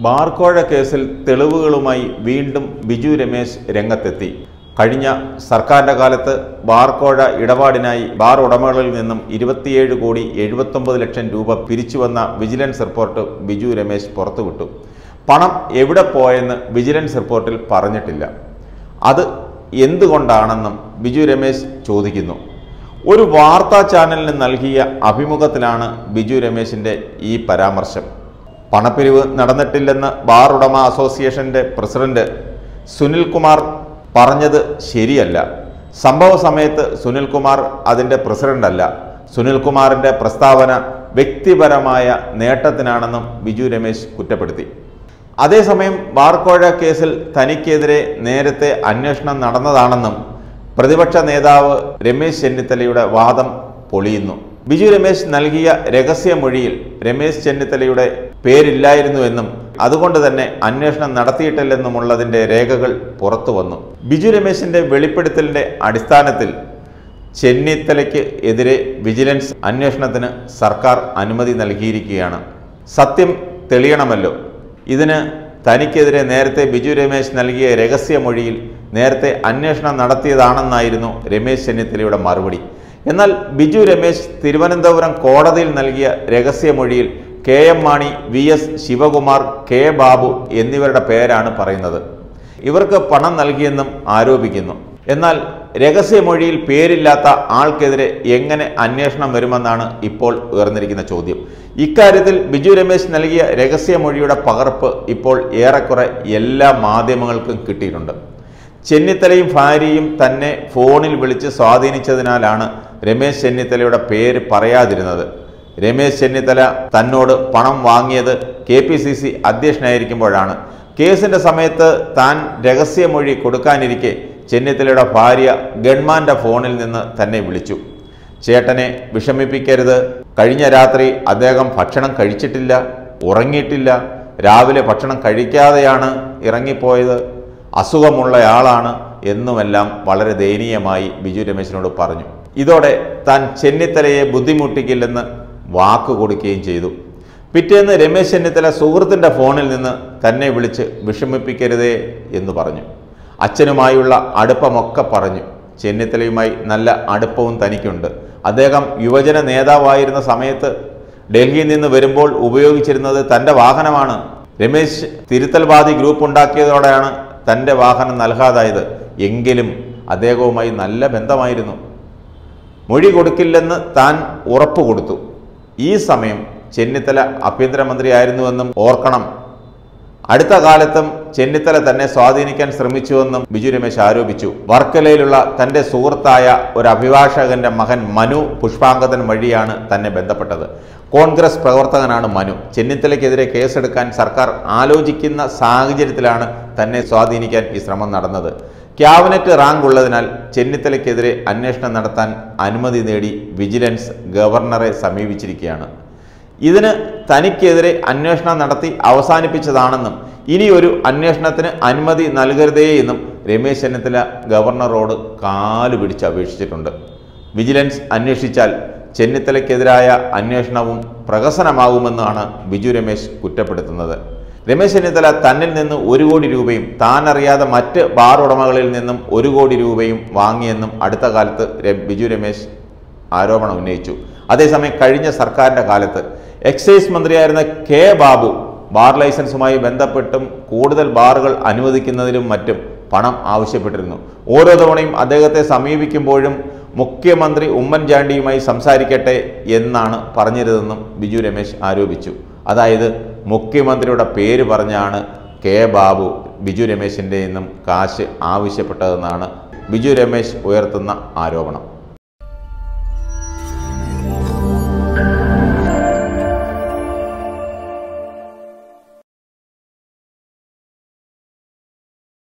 ബാർക്കോഴ കേസിൽ തെളിവുകളുമായി വീണ്ടും ബിജു രമേശ് രംഗത്തെത്തി കഴിഞ്ഞ സർക്കാരിന്റെ കാലത്ത് ബാർക്കോഴ ഇടപാടിനായി ബാർ ഉടമകളിൽ നിന്നും ഇരുപത്തിയേഴ് കോടി എഴുപത്തൊമ്പത് ലക്ഷം രൂപ പിരിച്ചുവന്ന വിജിലൻസ് റിപ്പോർട്ട് ബിജു രമേശ് പുറത്തുവിട്ടു പണം എവിടെ പോയെന്ന് വിജിലൻസ് റിപ്പോർട്ടിൽ പറഞ്ഞിട്ടില്ല അത് എന്തുകൊണ്ടാണെന്നും ബിജു രമേശ് ചോദിക്കുന്നു ഒരു വാർത്താ ചാനലിന് നൽകിയ അഭിമുഖത്തിലാണ് ബിജു രമേശിന്റെ ഈ പരാമർശം പണപ്പിരിവ് നടന്നിട്ടില്ലെന്ന് ബാർ ഉടമ അസോസിയേഷന്റെ പ്രസിഡന്റ് സുനിൽകുമാർ പറഞ്ഞത് ശരിയല്ല സംഭവ സമയത്ത് സുനിൽകുമാർ അതിൻ്റെ പ്രസിഡന്റല്ല സുനിൽകുമാറിന്റെ പ്രസ്താവന വ്യക്തിപരമായ നേട്ടത്തിനാണെന്നും ബിജു രമേശ് കുറ്റപ്പെടുത്തി അതേസമയം ബാർക്കോഴ കേസിൽ തനിക്കെതിരെ നേരത്തെ അന്വേഷണം നടന്നതാണെന്നും പ്രതിപക്ഷ നേതാവ് രമേശ് ചെന്നിത്തലയുടെ വാദം പൊളിയുന്നു ബിജു രമേശ് നൽകിയ രഹസ്യമൊഴിയിൽ രമേശ് ചെന്നിത്തലയുടെ പേരില്ലായിരുന്നുവെന്നും അതുകൊണ്ട് തന്നെ അന്വേഷണം നടത്തിയിട്ടില്ലെന്നുമുള്ളതിന്റെ രേഖകൾ പുറത്തു വന്നു ബിജു രമേശിന്റെ വെളിപ്പെടുത്തലിന്റെ അടിസ്ഥാനത്തിൽ ചെന്നിത്തലയ്ക്ക് എതിരെ വിജിലൻസ് അന്വേഷണത്തിന് സർക്കാർ അനുമതി നൽകിയിരിക്കുകയാണ് സത്യം തെളിയണമല്ലോ ഇതിന് തനിക്കെതിരെ നേരത്തെ ബിജു രമേശ് നൽകിയ രഹസ്യമൊഴിയിൽ നേരത്തെ അന്വേഷണം നടത്തിയതാണെന്നായിരുന്നു രമേശ് ചെന്നിത്തലയുടെ മറുപടി എന്നാൽ ബിജു രമേശ് തിരുവനന്തപുരം കോടതിയിൽ നൽകിയ രഹസ്യമൊഴിയിൽ K M Mani V S Sivakumar K Babu എന്നിവരുടെ പേരാണ് പറയുന്നത് ഇവർക്ക് പണം നൽകിയെന്നും ആരോപിക്കുന്നു എന്നാൽ രഹസ്യമൊഴിയിൽ പേരില്ലാത്ത ആൾക്കെതിരെ എങ്ങനെ അന്വേഷണം വരുമെന്നാണ് ഇപ്പോൾ ഉയർന്നിരിക്കുന്ന ചോദ്യം ഇക്കാര്യത്തിൽ ബിജു രമേശ് നൽകിയ രഹസ്യമൊഴിയുടെ പകർപ്പ് ഇപ്പോൾ ഏറെക്കുറെ എല്ലാ മാധ്യമങ്ങൾക്കും കിട്ടിയിട്ടുണ്ട് ചെന്നിത്തലയും ഭാര്യയും തന്നെ ഫോണിൽ വിളിച്ച് സ്വാധീനിച്ചതിനാലാണ് രമേശ് ചെന്നിത്തലയുടെ പേര് പറയാതിരുന്നത് രമേശ് ചെന്നിത്തല തന്നോട് പണം വാങ്ങിയത് കെ പി സി സി അധ്യക്ഷനായിരിക്കുമ്പോഴാണ് കേസിന്റെ സമയത്ത് താൻ രഹസ്യമൊഴി കൊടുക്കാനിരിക്കെ ചെന്നിത്തലയുടെ ഭാര്യ ഗൺമാന്റെ ഫോണിൽ നിന്ന് തന്നെ വിളിച്ചു ചേട്ടനെ വിഷമിപ്പിക്കരുത് കഴിഞ്ഞ രാത്രി അദ്ദേഹം ഭക്ഷണം കഴിച്ചിട്ടില്ല ഉറങ്ങിയിട്ടില്ല രാവിലെ ഭക്ഷണം കഴിക്കാതെയാണ് ഇറങ്ങിപ്പോയത് അസുഖമുള്ളയാളാണ് എന്നുമെല്ലാം വളരെ ദയനീയമായി ബിജു രമേശിനോട് പറഞ്ഞു ഇതോടെ താൻ ചെന്നിത്തലയെ ബുദ്ധിമുട്ടിക്കില്ലെന്ന് വാക്ക് കൊടുക്കുകയും ചെയ്തു പിറ്റേന്ന് രമേശ് ചെന്നിത്തല സുഹൃത്തിൻ്റെ ഫോണിൽ നിന്ന് തന്നെ വിളിച്ച് വിഷമിപ്പിക്കരുതേ എന്ന് പറഞ്ഞു അച്ഛനുമായുള്ള അടുപ്പമൊക്കെ പറഞ്ഞു ചെന്നിത്തലയുമായി നല്ല അടുപ്പവും തനിക്കുണ്ട് അദ്ദേഹം യുവജന നേതാവായിരുന്ന സമയത്ത് ഡൽഹിയിൽ നിന്ന് വരുമ്പോൾ ഉപയോഗിച്ചിരുന്നത് തൻ്റെ വാഹനമാണ് രമേശ് തിരുത്തൽവാദി ഗ്രൂപ്പ് ഉണ്ടാക്കിയതോടെയാണ് തൻ്റെ വാഹനം നൽകാതായത് എങ്കിലും അദ്ദേഹവുമായി നല്ല ബന്ധമായിരുന്നു മൊഴി കൊടുക്കില്ലെന്ന് താൻ ഉറപ്പു കൊടുത്തു ഈ സമയം ചെന്നിത്തല ആഭ്യന്തരമന്ത്രിയായിരുന്നുവെന്നും ഓർക്കണം അടുത്ത കാലത്തും ചെന്നിത്തല തന്നെ സ്വാധീനിക്കാൻ ശ്രമിച്ചുവെന്നും ബിജു രമേശ് ആരോപിച്ചു വർക്കലയിലുള്ള തന്റെ സുഹൃത്തായ ഒരു അഭിഭാഷകന്റെ മകൻ മനു പുഷ്പാങ്കതൻ വഴിയാണ് തന്നെ ബന്ധപ്പെട്ടത് കോൺഗ്രസ് പ്രവർത്തകനാണ് മനു ചെന്നിത്തലയ്ക്കെതിരെ കേസെടുക്കാൻ സർക്കാർ ആലോചിക്കുന്ന സാഹചര്യത്തിലാണ് തന്നെ സ്വാധീനിക്കാൻ ഈ ശ്രമം നടന്നത് ക്യാബിനറ്റ് റാങ്ക് ഉള്ളതിനാൽ ചെന്നിത്തലയ്ക്കെതിരെ അന്വേഷണം നടത്താൻ അനുമതി നേടി വിജിലൻസ് ഗവർണറെ സമീപിച്ചിരിക്കുകയാണ് ഇതിന് തനിക്കെതിരെ അന്വേഷണം നടത്തി അവസാനിപ്പിച്ചതാണെന്നും ഇനി ഒരു അന്വേഷണത്തിന് അനുമതി നൽകരുതേ എന്നും രമേശ് ചെന്നിത്തല ഗവർണറോട് കാല് പിടിച്ച് അപേക്ഷിച്ചിട്ടുണ്ട് വിജിലൻസ് അന്വേഷിച്ചാൽ ചെന്നിത്തലയ്ക്കെതിരായ അന്വേഷണവും പ്രഹസനമാകുമെന്നാണ് ബിജു രമേശ് കുറ്റപ്പെടുത്തുന്നത് രമേശ് ചെന്നിത്തല തന്നിൽ നിന്ന് ഒരു കോടി രൂപയും താൻ അറിയാതെ മറ്റ് ബാർ ഉടമകളിൽ നിന്നും ഒരു കോടി രൂപയും വാങ്ങിയെന്നും അടുത്ത കാലത്ത് രെ- ബിജു രമേശ് ആരോപണം ഉന്നയിച്ചു അതേസമയം കഴിഞ്ഞ സർക്കാരിന്റെ കാലത്ത് എക്സൈസ് മന്ത്രിയായിരുന്ന കെ ബാബു ബാർ ലൈസൻസുമായി ബന്ധപ്പെട്ടും കൂടുതൽ ബാറുകൾ അനുവദിക്കുന്നതിലും മറ്റും പണം ആവശ്യപ്പെട്ടിരുന്നു ഓരോ തവണയും അദ്ദേഹത്തെ സമീപിക്കുമ്പോഴും മുഖ്യമന്ത്രി ഉമ്മൻചാണ്ടിയുമായി സംസാരിക്കട്ടെ എന്നാണ് പറഞ്ഞിരുന്നതെന്നും ബിജു രമേശ് ആരോപിച്ചു അതായത് മുഖ്യമന്ത്രിയുടെ പേര് പറഞ്ഞാണ് കെ ബാബു ബിജു രമേശിൻ്റെ നിന്നും കാശ് ആവശ്യപ്പെട്ടതെന്നാണ് ബിജു രമേശ് ഉയർത്തുന്ന ആരോപണം